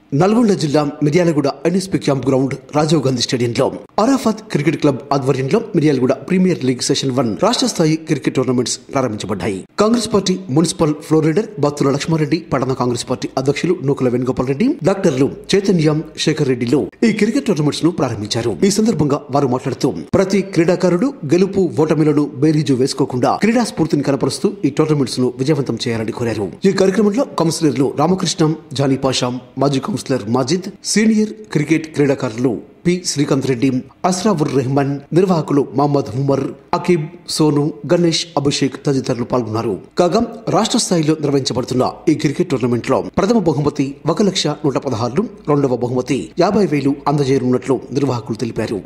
నల్గొండ జిల్లా Miryalaguda NSP camp ground Rajiv Gandhi స్టేడియంలో Arafat cricket club ఆధ్వర్యంలో Miryalaguda premier league session one రాష్ట్ర స్థాయి క్రికెట్ టోర్నమెంట్స్ ప్రారంభించబడ్డాయి Congress party municipal floor leader Battula Laxma Reddy పట్టణ కాంగ్రెస్ పార్టీ అధ్యక్షులు నూకల వేణుగోపాల్ రెడ్డి డాక్టర్లు చైతన్యం శేఖర్ రెడ్డిలు ఈ క్రికెట్ టోర్నమెంట్స్ ను ప్రారంభించారు ఈ సందర్భంగా వారు మాట్లాడుతూ ప్రతి క్రీడాకారుడు గెలుపు ఓటమిలను బేరీజు వేసుకోకుండా క్రీడా స్ఫూర్తిని కనపరుస్తూ ఈ టోర్నమెంట్స్ ను విజయవంతం చేయాలని కోరారు ఈ కార్యక్రమంలో కౌన్సిలర్లు రామకృష్ణం జానీ పాషా మాజీ కౌన్సిలర్ మాజిద్ సీనియర్ క్రికెట్ క్రీడాకారులు పి శ్రీకాంత్ రెడ్డి అస్రావుర్ రెహమాన్ నిర్వాహకులు మహమ్మద్ ఉమర్ అకీబ్ సోను గణేష్ అభిషేక్ తదితరులు పాల్గొన్నారు కాగా రాష్ట్ర స్థాయిలో నిర్వహించబడుతున్న ఈ క్రికెట్ టోర్నమెంట్ లో ప్రథమ బహుమతి ఒక లక్ష నూట పదహారు రెండవ బహుమతి యాభై వేలు అందజేయనున్నట్లు నిర్వాహకులు తెలిపారు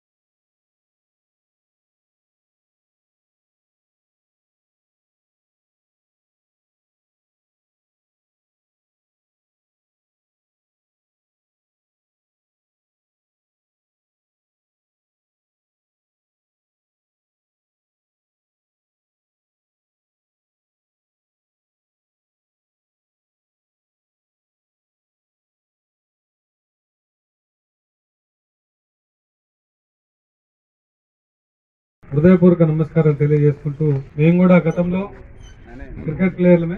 హృదయపూర్వక నమస్కారాలు తెలియజేసుకుంటూ మేము కూడా గతంలో క్రికెట్ ప్లేయర్లమే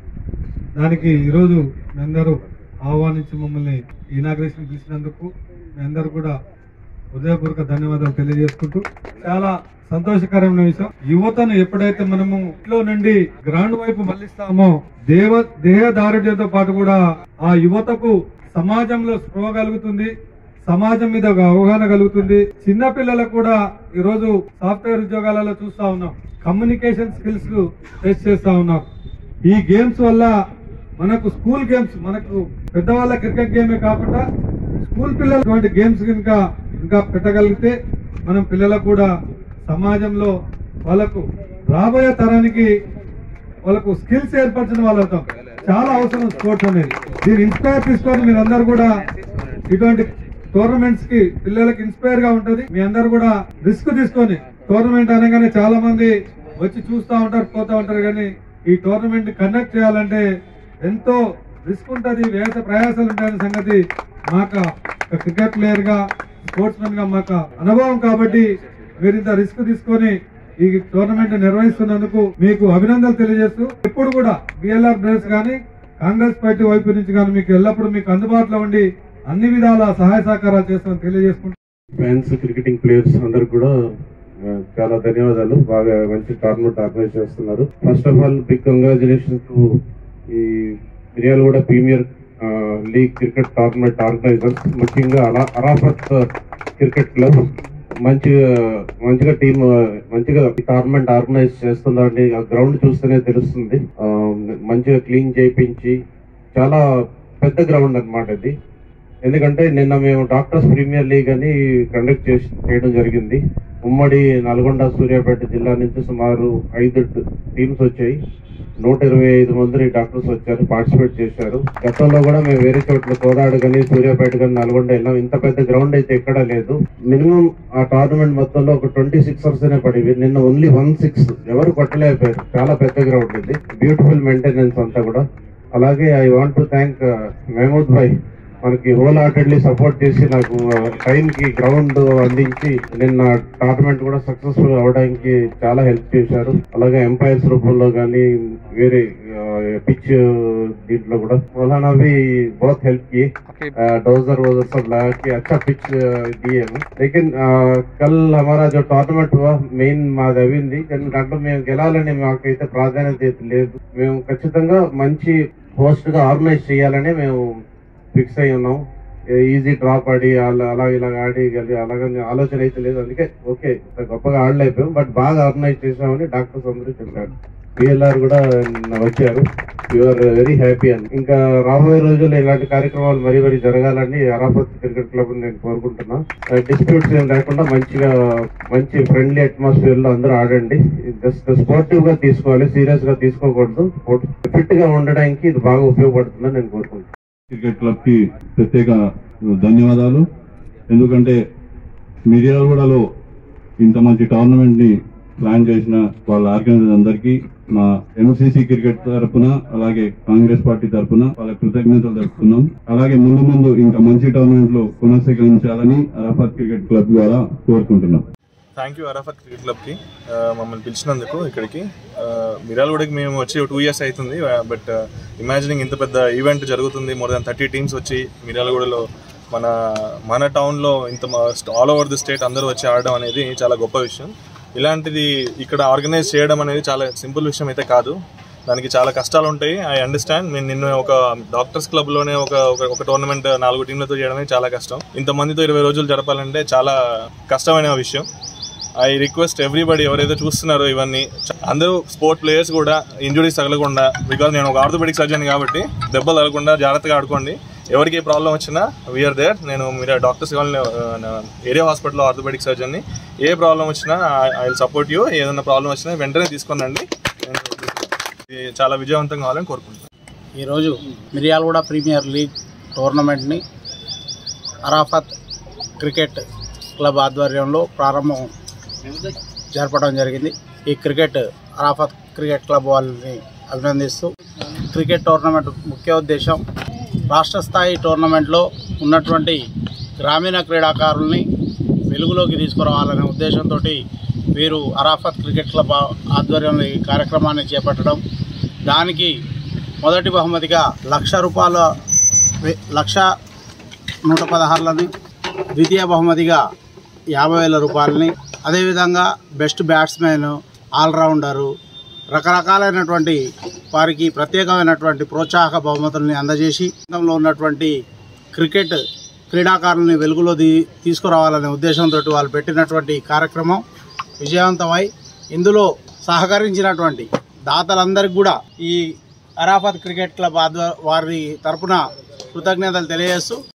దానికి ఈరోజు మీ అందరూ ఆహ్వానించి మమ్మల్ని ఇనాగ్రేషన్ పిలిచినందుకు మీ అందరూ కూడా హృదయపూర్వక ధన్యవాదాలు తెలియజేసుకుంటూ చాలా సంతోషకరమైన విషయం యువతను ఎప్పుడైతే మనము ఇంట్లో నుండి గ్రౌండ్ వైపు మళ్లిస్తామో దేవ దేహ దారుఢ్యంతో పాటు కూడా ఆ యువతకు సమాజంలో స్పృహ కలుగుతుంది సమాజం మీద ఒక అవగాహన కలుగుతుంది చిన్న పిల్లలకు కూడా ఈ రోజు సాఫ్ట్వేర్ ఉద్యోగాలలో చూస్తా ఉన్నాం కమ్యూనికేషన్ స్కిల్స్ టెస్ట్ చేస్తా ఉన్నాం ఈ గేమ్స్ వల్ల మనకు స్కూల్ గేమ్స్ మనకు పెద్దవాళ్ళ క్రికెట్ గేమే కాకుండా స్కూల్ పిల్లలు ఇటువంటి గేమ్స్ కనుక ఇంకా పెట్టగలిగితే మనం పిల్లలకు కూడా సమాజంలో వాళ్ళకు రాబోయే తరానికి వాళ్ళకు స్కిల్స్ ఏర్పరిచిన వాళ్ళు అవుతాం చాలా అవసరం స్పోర్ట్స్ అనేది దీన్ని ఇన్స్పైర్ తీసుకొని మీరందరూ కూడా ఇటువంటి టోర్నమెంట్స్ కి పిల్లలకి ఇన్స్పైర్ గా ఉంటది మీ అందరు కూడా రిస్క్ తీసుకొని టోర్నమెంట్ అనగానే చాలా మంది వచ్చి చూస్తూ ఉంటారు పోతా ఉంటారు కానీ ఈ టోర్నమెంట్ కండక్ట్ చేయాలంటే ఎంతో రిస్క్ ఉంటది వేస ప్రయాసాలు ఉంటాయనే సంగతి మాకు ఒక క్రికెట్ ప్లేయర్ గా స్పోర్ట్స్ మెన్ గా మాకు అనుభవం కాబట్టి మీరు ఇంత రిస్క్ తీసుకొని ఈ టోర్నమెంట్ నిర్వహిస్తున్నందుకు మీకు అభినందనలు తెలియజేస్తూ ఎప్పుడు కూడా బిఎల్ఆర్ బ్రదర్స్ కానీ కాంగ్రెస్ పార్టీ వైపు నుంచి కానీ మీకు ఎల్లప్పుడూ మీకు అందుబాటులో ఉండి అన్ని విధాల సహాయ సహకారాలు చేస్తామని తెలియజేసుకుంటూ ఫ్యాన్స్ క్రికెటింగ్ ప్లేయర్స్ అందరికి కూడా ఆ, చాలా ధన్యవాదాలు బాగా మంచి టోర్నమెంట్ ఆర్గనైజ్ చేస్తున్నారు first of all big congratulation to ఈ Miryalaguda premier league cricket tournament organisers ముఖ్యంగా అరా అరాఫత్ క్రికెట్ క్లబ్ మంచిగా మంచిగా టీమ్ మంచిగా టోర్నమెంట్ ఆర్గనైజ్ చేస్తున్నారండి ఆ గ్రౌండ్ చూస్తేనే తెలుస్తుంది ఆ, మంచిగా క్లీన్ చేయించి చాలా పెద్ద గ్రౌండ్ అన్నమాట ఇది ఎందుకంటే నిన్న మేము డాక్టర్స్ ప్రీమియర్ లీగ్ అని కండక్ట్ చేసి చేయడం జరిగింది ఉమ్మడి నల్గొండ సూర్యాపేట జిల్లా నుంచి సుమారు ఐదు టీమ్స్ వచ్చాయి నూట ఇరవై ఐదు మంది డాక్టర్స్ వచ్చారు పార్టిసిపేట్ చేశారు గతంలో కూడా మేము వేరే చోట్ల కోదాడు కానీ సూర్యాపేట కానీ నల్గొండ వెళ్ళాం ఇంత పెద్ద గ్రౌండ్ అయితే ఎక్కడా లేదు మినిమం ఆ టోర్నమెంట్ మొత్తంలో ఒక ట్వంటీ సిక్సర్స్ అనే పడివి నిన్న ఓన్లీ వన్ సిక్స్ ఎవరు కొట్టలేకపోయారు చాలా పెద్ద గ్రౌండ్ ఇది బ్యూటిఫుల్ మెయింటెనెన్స్ అంతా కూడా అలాగే I want to thank Mahmood bhai మనకి హోల్ హార్టెడ్లీ సపోర్ట్ చేసి నాకు టైం కి గ్రౌండ్ అందించి నిన్న టోర్నమెంట్ కూడా సక్సెస్ఫుల్ అవడానికి చాలా హెల్ప్ చేశారు అలాగే ఎంపైర్స్ రూపంలో కానీ వేరే పిచ్ దీంట్లో కూడా मौलाना भी बहुत हेल्प किए डोजर वोजर सब लगा के अच्छा पिच दिए हैं लेकिन आ, कल हमारा जो టోర్నమెంట్ हुआ మెయిన్ మాది అవింది కానీ దాంట్లో మేము గెలాలని మాకైతే ప్రాధాన్యత అయితే లేదు మేము ఖచ్చితంగా మంచి హోస్ట్ గా ఆర్గనైజ్ చేయాలని మేము ఫిక్స్ అయి ఉన్నాం ఈజీ డ్రాప్ ఆడి అలా అలా ఇలా ఆడి గెలి అలాగని ఆలోచన అయితే లేదు అందుకే ఓకే ఇంత గొప్పగా ఆడలేకపోయాం బట్ బాగా ఆర్గనైజ్ చేసామని డాక్టర్స్ అందరూ చెప్పారు పిఎల్ఆర్ కూడా నిన్న వచ్చారు యూఆర్ వెరీ హ్యాపీ అని ఇంకా రాబోయే రోజుల్లో ఇలాంటి కార్యక్రమాలు మరీ మరీ జరగాలని అరాపత్ క్రికెట్ క్లబ్ నేను కోరుకుంటున్నా డిస్ప్యూట్స్ ఏం లేకుండా మంచిగా మంచి ఫ్రెండ్లీ అట్మాస్ఫియర్ లో అందరూ ఆడండి జస్ట్ స్పోర్టివ్ గా తీసుకోవాలి సీరియస్ గా తీసుకోకూడదు ఫిట్ గా ఉండడానికి ఇది బాగా ఉపయోగపడుతుందని నేను కోరుకుంటున్నాను క్రికెట్ క్లబ్ కి ప్రత్యేక ధన్యవాదాలు ఎందుకంటే మిర్యాలగూడలో ఇంత మంచి టోర్నమెంట్ ని ప్లాన్ చేసిన వాళ్ళ ఆర్గనైజర్ అందరికీ మా ఎంసీసీ క్రికెట్ తరపున అలాగే కాంగ్రెస్ పార్టీ తరపున వాళ్ళ కృతజ్ఞతలు తెలుపుతున్నాం అలాగే ముందు ముందు ఇంకా మంచి టోర్నమెంట్ లో కొనసాగించాలని అరాఫాత్ క్రికెట్ క్లబ్ ద్వారా కోరుకుంటున్నాం థ్యాంక్ యూ అరాఫత్ క్రికెట్ క్లబ్కి ఆ, మమ్మల్ని పిలిచినందుకు ఇక్కడికి ఆ, మిర్యాలగూడకి మేము వచ్చి టూ ఇయర్స్ అవుతుంది బట్ ఇమాజినింగ్ ఇంత పెద్ద ఈవెంట్ జరుగుతుంది మోర్ దాన్ థర్టీ టీమ్స్ వచ్చి మిర్యాలగూడలో మన మన టౌన్లో ఇంత ఆల్ ఓవర్ ది స్టేట్ అందరూ వచ్చి ఆడడం అనేది చాలా గొప్ప విషయం ఇలాంటిది ఇక్కడ ఆర్గనైజ్ చేయడం అనేది చాలా సింపుల్ విషయం అయితే కాదు దానికి చాలా కష్టాలు ఉంటాయి ఐ అండర్స్టాండ్ నేను నిన్న ఒక డాక్టర్స్ క్లబ్లోనే ఒక ఒక- ఒక టోర్నమెంట్ నాలుగు టీంలతో చేయడమే చాలా కష్టం ఇంతమందితో ఇరవై రోజులు జరపాలంటే చాలా కష్టమైన విషయం ఐ రిక్వెస్ట్ ఎవ్రీబడి ఎవరైతే చూస్తున్నారో ఇవన్నీ చ- అందరూ స్పోర్ట్ ప్లేయర్స్ కూడా ఇంజురీస్ తగలకుండా బికాజ్ నేను ఒక ఆర్థోపెడిక్ సర్జన్ కాబట్టి దెబ్బలు తగలకుండా జాగ్రత్తగా ఆడుకోండి ఎవరికి ఏ ప్రాబ్లం వచ్చినా వీఆర్ దేర్ నేను మీరు డాక్టర్స్ కాలనీ ఏరియా హాస్పిటల్లో ఆర్థోపెడిక్ సర్జన్ని ఏ ప్రాబ్లం వచ్చినా ఐ విల్ సపోర్ట్ యూ ఏదైనా ప్రాబ్లం వచ్చినా వెంటనే తీసుకొనండి నేను ఇది చాలా విజయవంతంగా కావాలని కోరుకుంటున్నాను ఈరోజు మిర్యాలగూడ ప్రీమియర్ లీగ్ టోర్నమెంట్ని అరాఫత్ క్రికెట్ క్లబ్ ఆధ్వర్యంలో ప్రారంభం జరపడం జరిగింది ఈ క్రికెట్ అరాఫత్ క్రికెట్ క్లబ్ వాళ్ళని అభినందిస్తూ క్రికెట్ టోర్నమెంట్ ముఖ్య ఉద్దేశం రాష్ట్ర స్థాయి టోర్నమెంట్లో ఉన్నటువంటి గ్రామీణ క్రీడాకారుల్ని వెలుగులోకి తీసుకురావాలనే ఉద్దేశంతో వీరు అరాఫత్ క్రికెట్ క్లబ్ ఆ- ఆధ్వర్యంలో ఈ కార్యక్రమాన్ని చేపట్టడం దానికి మొదటి బహుమతిగా లక్ష రూపాయల వె- లక్ష నూట పదహారులని ద్వితీయ బహుమతిగా యాభై వేల రూపాయలని అదేవిధంగా బెస్ట్ బ్యాట్స్మెన్ ఆల్రౌండరు రకరకాలైనటువంటి వారికి ప్రత్యేకమైనటువంటి ప్రోత్సాహక బహుమతుల్ని అందజేసి రంగంలో ఉన్నటువంటి క్రికెట్ క్రీడాకారుల్ని వెలుగులో దీ తీసుకురావాలనే ఉద్దేశంతో వాళ్ళు పెట్టినటువంటి ఈ కార్యక్రమం విజయవంతమై ఇందులో సహకరించినటువంటి దాతలందరికీ కూడా ఈ అరాఫత్ క్రికెట్ క్లబ్ ఆధ్వ వారి తరపున కృతజ్ఞతలు తెలియజేస్తూ